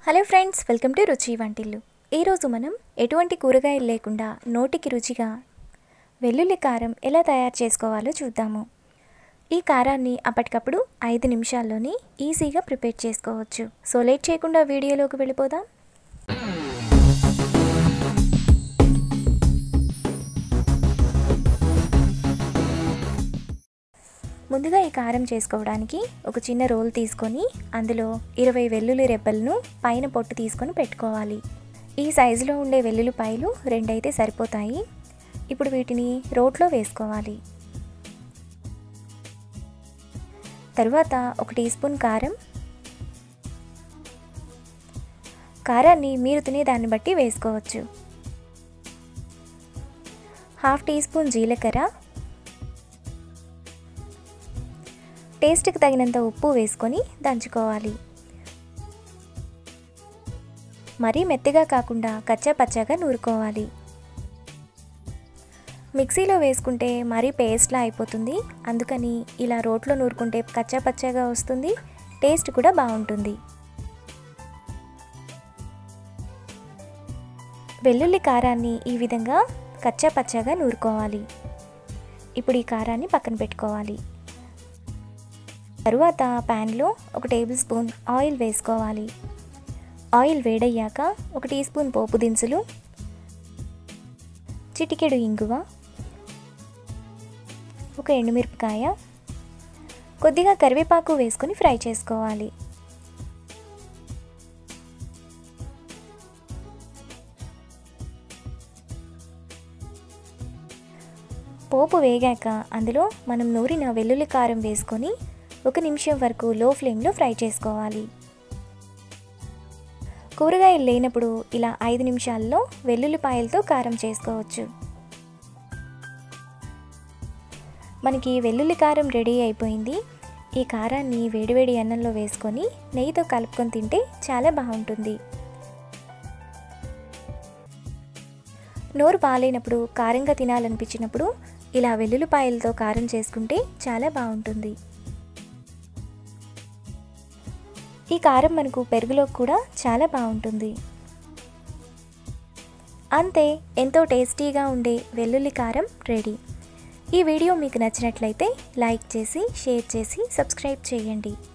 hello friends welcome to రుచి వంటిల్లు ఈరోజు మనం ఎటువంటి కూరగాయలు లేకుండా నోటికి రుచిగా వెల్లుల్లి కారం ఎలా తయారు చేసుకోవాలో చూద్దాము ఈ కారాన్ని అప్పటికప్పుడు ఐదు నిమిషాల్లోనే ఈజీగా ప్రిపేర్ చేసుకోవచ్చు సో లేట్ చేయకుండా వీడియోలోకి వెళ్ళిపోదాం ముందుగా ఈ కారం చేసుకోవడానికి ఒక చిన్న రోల్ తీసుకొని అందులో ఇరవై వెల్లుల్లి రెబ్బలను పైన పొట్టు తీసుకొని పెట్టుకోవాలి ఈ సైజులో ఉండే వెల్లుల్లిపాయలు రెండైతే సరిపోతాయి ఇప్పుడు వీటిని రోట్లో వేసుకోవాలి తరువాత ఒక టీ స్పూన్ కారం కారాన్ని మీరు తినే దాన్ని బట్టి వేసుకోవచ్చు హాఫ్ టీ స్పూన్ జీలకర్ర టేస్ట్కి తగినంత ఉప్పు వేసుకొని దంచుకోవాలి మరీ మెత్తగా కాకుండా కచ్చా పచ్చాగా నూరుకోవాలి మిక్సీలో వేసుకుంటే మరీ పేస్ట్లా అయిపోతుంది అందుకని ఇలా రోట్లో నూరుకుంటే కచ్చా పచ్చాగా వస్తుంది టేస్ట్ కూడా బాగుంటుంది వెల్లుల్లి కారాన్ని ఈ విధంగా కచ్చా పచ్చాగా నూరుకోవాలి ఇప్పుడు ఈ కారాన్ని పక్కన పెట్టుకోవాలి తరువాత ప్యాన్లో ఒక టేబుల్ స్పూన్ ఆయిల్ వేసుకోవాలి ఆయిల్ వేడయ్యాక ఒక టీ స్పూన్ పోపు దినుసులు చిటికెడు ఇంగువ ఒక ఎండుమిరపకాయ కొద్దిగా కరివేపాకు వేసుకొని ఫ్రై చేసుకోవాలి పోపు వేగాక అందులో మనం నూరిన వెల్లుల్లి కారం వేసుకొని ఒక నిమిషం వరకు లో ఫ్లేమ్లో ఫ్రై చేసుకోవాలి కూరగాయలు లేనప్పుడు ఇలా ఐదు నిమిషాల్లో వెల్లుల్లిపాయలతో కారం చేసుకోవచ్చు మనకి వెల్లుల్లి కారం రెడీ అయిపోయింది ఈ కారాన్ని వేడివేడి అన్నంలో వేసుకొని నెయ్యితో కలుపుకొని తింటే చాలా బాగుంటుంది నోరు బాగాలేనప్పుడు కారంగా తినాలనిపించినప్పుడు ఇలా వెల్లుల్లిపాయలతో కారం చేసుకుంటే చాలా బాగుంటుంది ఈ కారం మనకు పెరుగులో కూడా చాలా బాగుంటుంది అంతే ఎంతో టేస్టీగా ఉండే వెల్లుల్లి కారం రెడీ ఈ వీడియో మీకు నచ్చినట్లయితే లైక్ చేసి షేర్ చేసి సబ్స్క్రైబ్ చేయండి